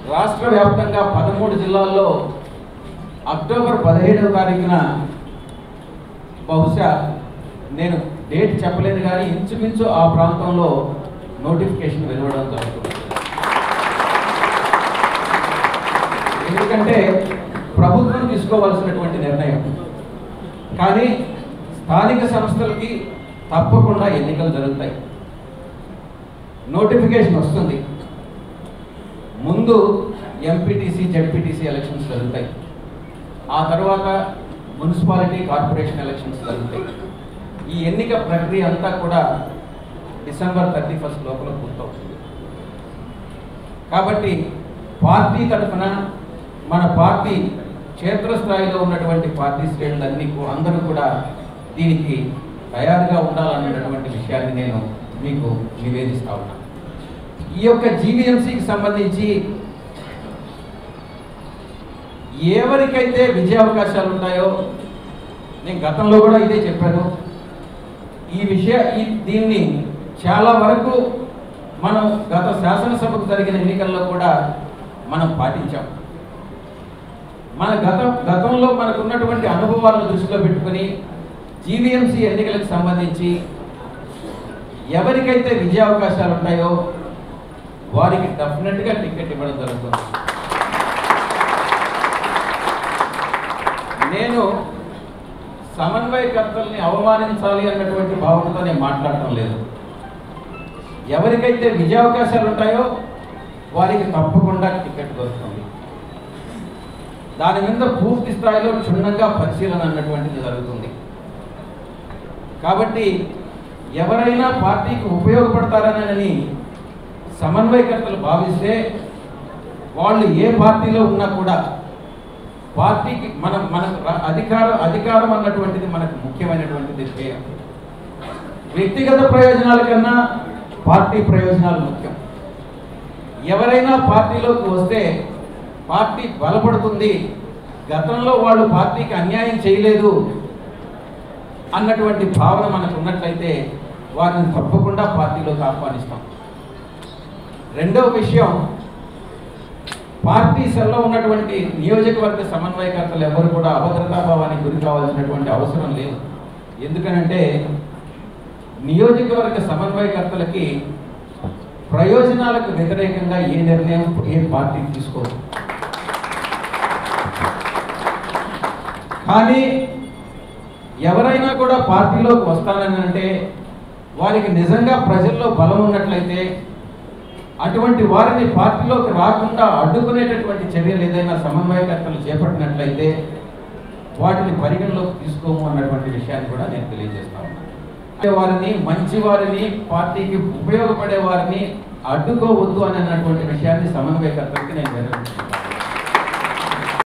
రాష్ట్ర వ్యాప్తంగా పదమూడు జిల్లాల్లో అక్టోబర్ పదిహేడవ తారీఖున బహుశా నేను డేట్ చెప్పలేను కానీ ఇంచుమించు ఆ ప్రాంతంలో నోటిఫికేషన్ వెలువడడం జరుగుతుంది ఎందుకంటే ప్రభుత్వం తీసుకోవాల్సినటువంటి నిర్ణయం కానీ స్థానిక సంస్థలకి తప్పకుండా ఎన్నికలు జరుగుతాయి నోటిఫికేషన్ వస్తుంది ముందు ఎంపీటీసీ జెడ్పీటీసీ ఎలక్షన్స్ జరుగుతాయి ఆ తర్వాత మున్సిపాలిటీ కార్పొరేషన్ ఎలక్షన్స్ జరుగుతాయి ఈ ఎన్నిక ప్రక్రియ అంతా కూడా డిసెంబర్ థర్టీ ఫస్ట్ లోపల పూర్తవుతుంది కాబట్టి పార్టీ తరఫున మన పార్టీ క్షేత్రస్థాయిలో ఉన్నటువంటి పార్టీ శ్రేణులన్నీ కూ- అందరూ కూడా దీనికి తయారుగా ఉండాలన్నటువంటి విషయాన్ని నేను మీకు నివేదిస్తా ఉన్నాను ఈ యొక్క జీవీఎంసీకి సంబంధించి ఎవరికైతే విజయావకాశాలు ఉంటాయో నేను గతంలో కూడా ఇదే చెప్పాను ఈ విషయ ఈ దీన్ని చాలా వరకు మనం గత శాసనసభకు జరిగిన ఎన్నికల్లో కూడా మనం పాటించాం మన గత గతంలో మనకు ఉన్నటువంటి అనుభవాలను దృష్టిలో పెట్టుకొని జీవీఎంసీ ఎన్నికలకు సంబంధించి ఎవరికైతే విజయావకాశాలు ఉంటాయో వారికి డెఫినెట్గా టికెట్ ఇవ్వడం జరుగుతుంది నేను సమన్వయకర్తల్ని అవమానించాలి అన్నటువంటి భావనతో నేను మాట్లాడటం లేదు ఎవరికైతే విజయావకాశాలు ఉంటాయో వారికి తప్పకుండా టికెట్ దొరుకుతుంది దాని మీద పూర్తి స్థాయిలో క్షుణ్ణంగా పరిశీలన అన్నటువంటిది జరుగుతుంది కాబట్టి ఎవరైనా పార్టీకి ఉపయోగపడతారనని సమన్వయకర్తలు భావిస్తే వాళ్ళు ఏ పార్టీలో ఉన్నా కూడా పార్టీకి మనం మన ర- అధికారం అధికారం అన్నటువంటిది మనకు ముఖ్యమైనటువంటిది ధ్యేయం వ్యక్తిగత ప్రయోజనాల కన్నా పార్టీ ప్రయోజనాలు ముఖ్యం ఎవరైనా పార్టీలోకి వస్తే పార్టీ బలపడుతుంది గతంలో వాళ్ళు పార్టీకి అన్యాయం చేయలేదు అన్నటువంటి భావన మనకు ఉన్నట్లయితే వారిని తప్పకుండా పార్టీలోకి ఆహ్వానిస్తాం రెండవ విషయం పార్టీ సెల్లో ఉన్నటువంటి నియోజకవర్గ సమన్వయకర్తలు ఎవరు కూడా అభద్రతాభావానికి గురి కావాల్సినటువంటి అవసరం లేదు ఎందుకనంటే నియోజకవర్గ సమన్వయకర్తలకి ప్రయోజనాలకు వ్యతిరేకంగా ఏ నిర్ణయం ఏ పార్టీ తీసుకోదు కానీ ఎవరైనా కూడా పార్టీలోకి వస్తానని అంటే వారికి నిజంగా ప్రజల్లో బలం ఉన్నట్లయితే అటువంటి వారిని పార్టీలోకి రాకుండా అడ్డుకునేటటువంటి చర్యలు ఏదైనా సమన్వయకర్తలు చేపట్టినట్లయితే వాటిని పరిగణలోకి తీసుకోము అన్నటువంటి విషయాన్ని కూడా నేను తెలియజేస్తా ఉన్నాను అంటే వారిని మంచి వారిని పార్టీకి ఉపయోగపడే వారిని అడ్డుకోవద్దు అని అన్నటువంటి విషయాన్ని సమన్వయకర్తలకి నేను వివరించాను